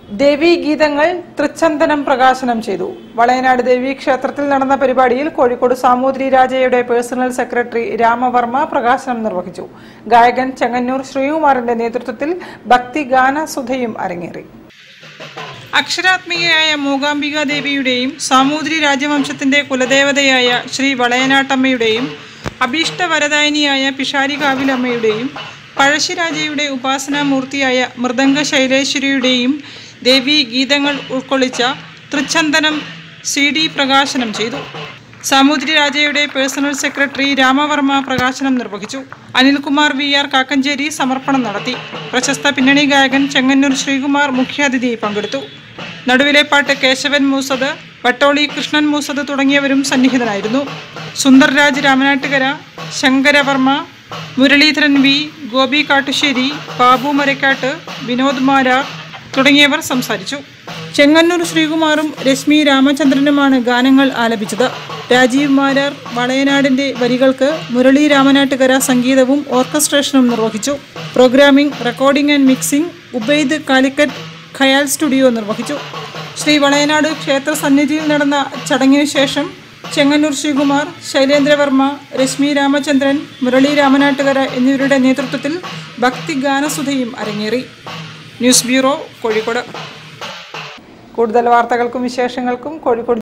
ദേവീ ഗീതങ്ങൾ തൃച്ചന്ദനം പ്രകാശനം ചെയ്തു വളയനാട് ദേവീ ക്ഷേത്രത്തിൽ നടന്ന പരിപാടിയിൽ കോഴിക്കോട് സാമൂതിരി രാജയുടെ പേഴ്സണൽ സെക്രട്ടറി രാമവർമ്മ പ്രകാശനം നിർവഹിച്ചു ഗായകൻ ചെങ്ങന്നൂർ ശ്രീകുമാറിന്റെ നേതൃത്വത്തിൽ ഭക്തി ഗാനസുധയും അരങ്ങേറി അക്ഷരാത്മികയായ മൂകാംബിക ദേവിയുടെയും സാമൂതിരി രാജവംശത്തിന്റെ കുലദേവതയായ ശ്രീ വളയനാട്ടമ്മയുടെയും അഭീഷ്ടവരദായിനിയായ പിഷാരികാവിലമ്മയുടെയും പഴശ്ശിരാജയുടെ ഉപാസനാമൂർത്തിയായ മൃദംഗ ശൈലേശ്വരിയുടെയും ദേവീ ഗീതങ്ങൾ ഉൾക്കൊള്ളിച്ച തൃച്ചന്ദനം സി ഡി പ്രകാശനം ചെയ്തു സാമൂതിരി രാജയുടെ പേഴ്സണൽ സെക്രട്ടറി രാമവർമ്മ പ്രകാശനം നിർവഹിച്ചു അനിൽകുമാർ വി ആർ കാക്കഞ്ചേരി സമർപ്പണം നടത്തി പ്രശസ്ത പിന്നണി ഗായകൻ ചെങ്ങന്നൂർ ശ്രീകുമാർ മുഖ്യാതിഥിയായി പങ്കെടുത്തു നടുവിലെ പാട്ട് കേശവൻ മൂസത് വട്ടോളി കൃഷ്ണൻ മൂസത് തുടങ്ങിയവരും സന്നിഹിതനായിരുന്നു സുന്ദർരാജ് രാമനാട്ടുകര ശങ്കരവർമ്മ മുരളീധരൻ വി ഗോപി കാട്ടുശ്ശേരി ബാബു മരക്കാട്ട് വിനോദ് മാരാർ തുടങ്ങിയവർ സംസാരിച്ചു ചെങ്ങന്നൂർ ശ്രീകുമാറും രശ്മി രാമചന്ദ്രനുമാണ് ഗാനങ്ങൾ ആലപിച്ചത് രാജീവ് മാരാർ വളയനാടിന്റെ വരികൾക്ക് മുരളി രാമനാട്ടുകര സംഗീതവും ഓർക്കസ്ട്രേഷനും നിർവഹിച്ചു programming recording and mixing Ubaid Calicut Khayal studio നിർവഹിച്ചു ശ്രീ വളയനാട് ക്ഷേത്ര സന്നിധിയിൽ നടന്ന ചടങ്ങിനു ശേഷം ചെങ്ങന്നൂർ ശ്രീകുമാർ ശൈലേന്ദ്രവർമ്മ രശ്മി രാമചന്ദ്രൻ മുരളി രാമനാട്ടുകര എന്നിവരുടെ നേതൃത്വത്തിൽ ഭക്തി ഗാനസുധയും അരങ്ങേറി ന്യൂസ് ബ്യൂറോ കോഴിക്കോട് കൂടുതൽ വാർത്തകൾക്കും വിശേഷങ്ങൾക്കും കോഴിക്കോട്